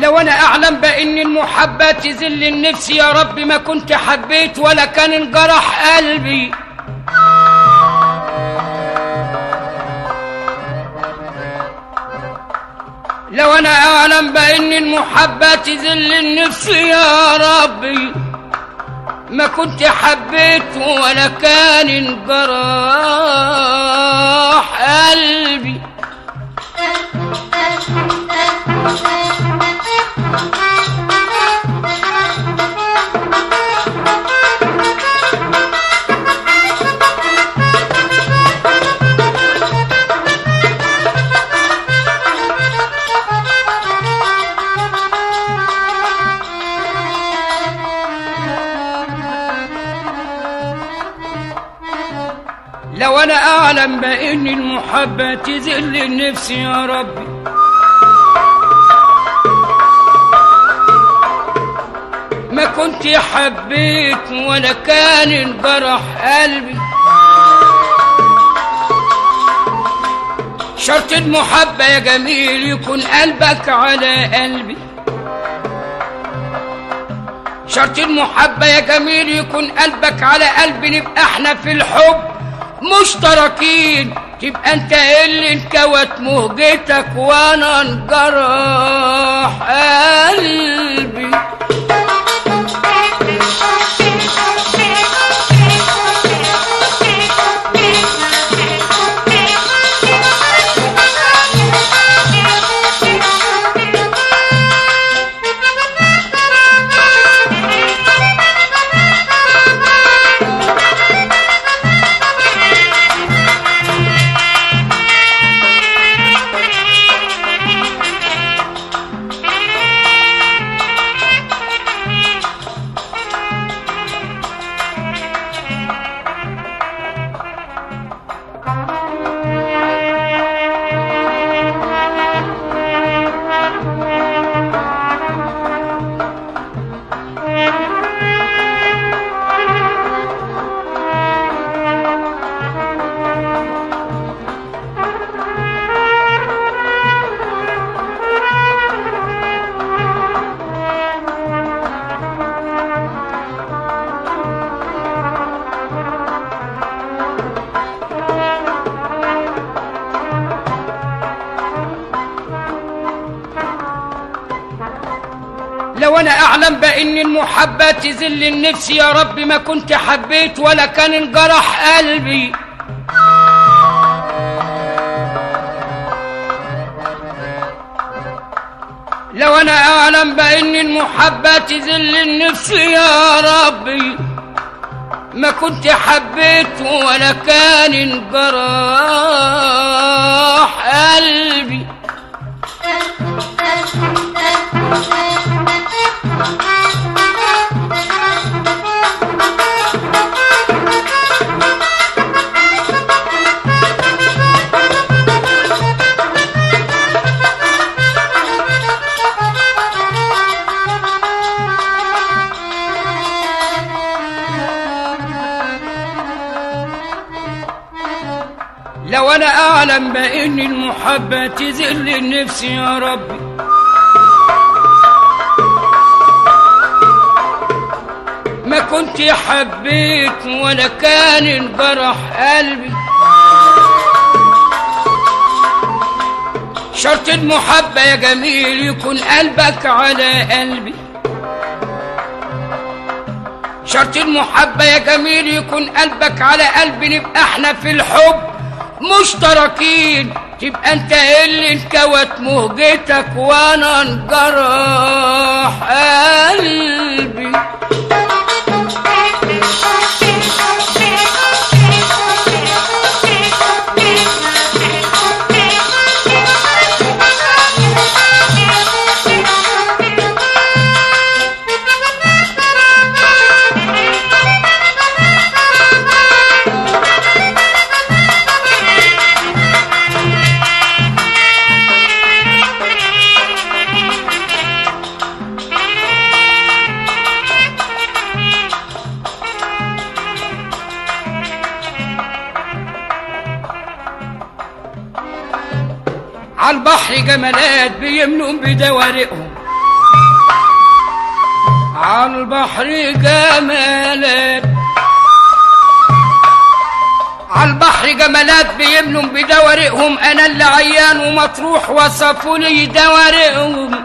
لو انا اعلم بان المحبة تذل النفس يا رب ما كنت حبيت ولا كان انجرح قلبي لو انا اعلم بان المحبة تذل النفس يا ربي ما كنت حبيت ولا كان انجرح قلبي لو انا اعلم بان المحبة تذل النفس يا ربي ما كنت حبيت ولا كان انجرح قلبي شرط المحبة يا جميل يكون قلبك على قلبي شرط المحبة يا جميل يكون قلبك على قلبي نبقى احنا في الحب مشتركين تبقى انت اللي انكوت مهجتك وانا انجرح قلبي لو انا اعلم بان المحبة تذل النفس يا رب ما كنت حبيت ولا كان انجرح قلبي لو انا اعلم بان المحبة تذل النفس يا ربي ما كنت حبيت ولا كان انجرح قلبي لو انا اعلم بان المحبة تذل النفس يا ربي ما كنت حبيت ولا كان انجرح قلبي شرط المحبة يا جميل يكون قلبك على قلبي شرط المحبة يا جميل يكون قلبك على قلبي نبقى احنا في الحب مشتركين تبقى انت اللي انكوت مهجتك وانا انجرح قلبي عالبحر جمالات بيمنوا بدوارقهم على البحر جمالات على البحر جمالات بيملوا بدوارقهم انا اللي عيان ومطروح وصفوا لي دوارقهم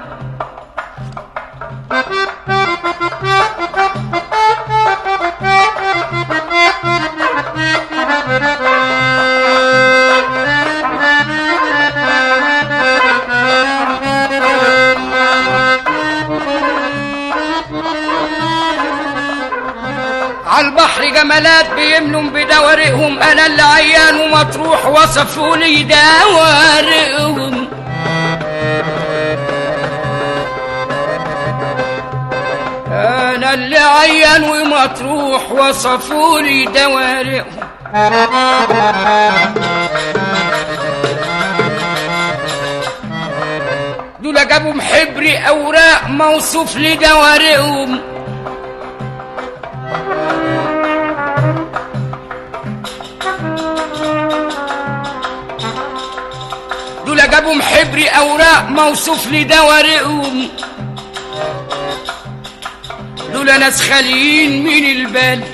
على البحر جمالات بيملوا بدوارقهم انا اللي عيان ومطروح وصفوا لي دوارقهم انا اللي عيان ومطروح وصفوا لي دوارقهم دول جابوا محبري اوراق موصوف لدوارقهم دول جابوا محبري اوراق موصوف لدوارقهم دول ناس خاليين من البال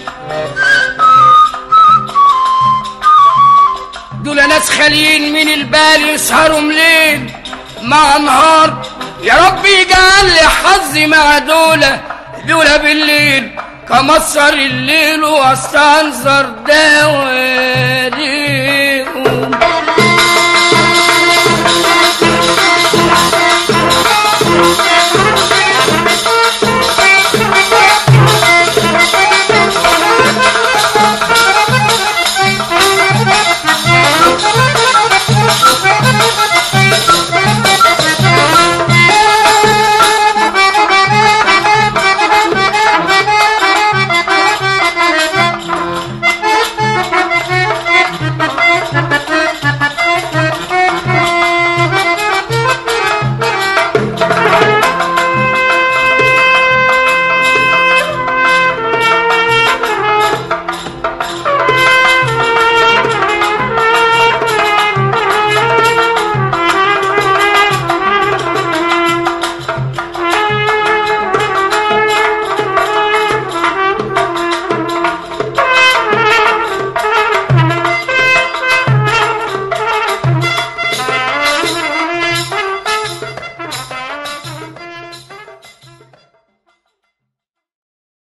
دول ناس خاليين من البال يسهروا ليل مع نهار يا رب يجعل لي حظي مع دولة دولة بالليل كمصر الليل واستنظر دوام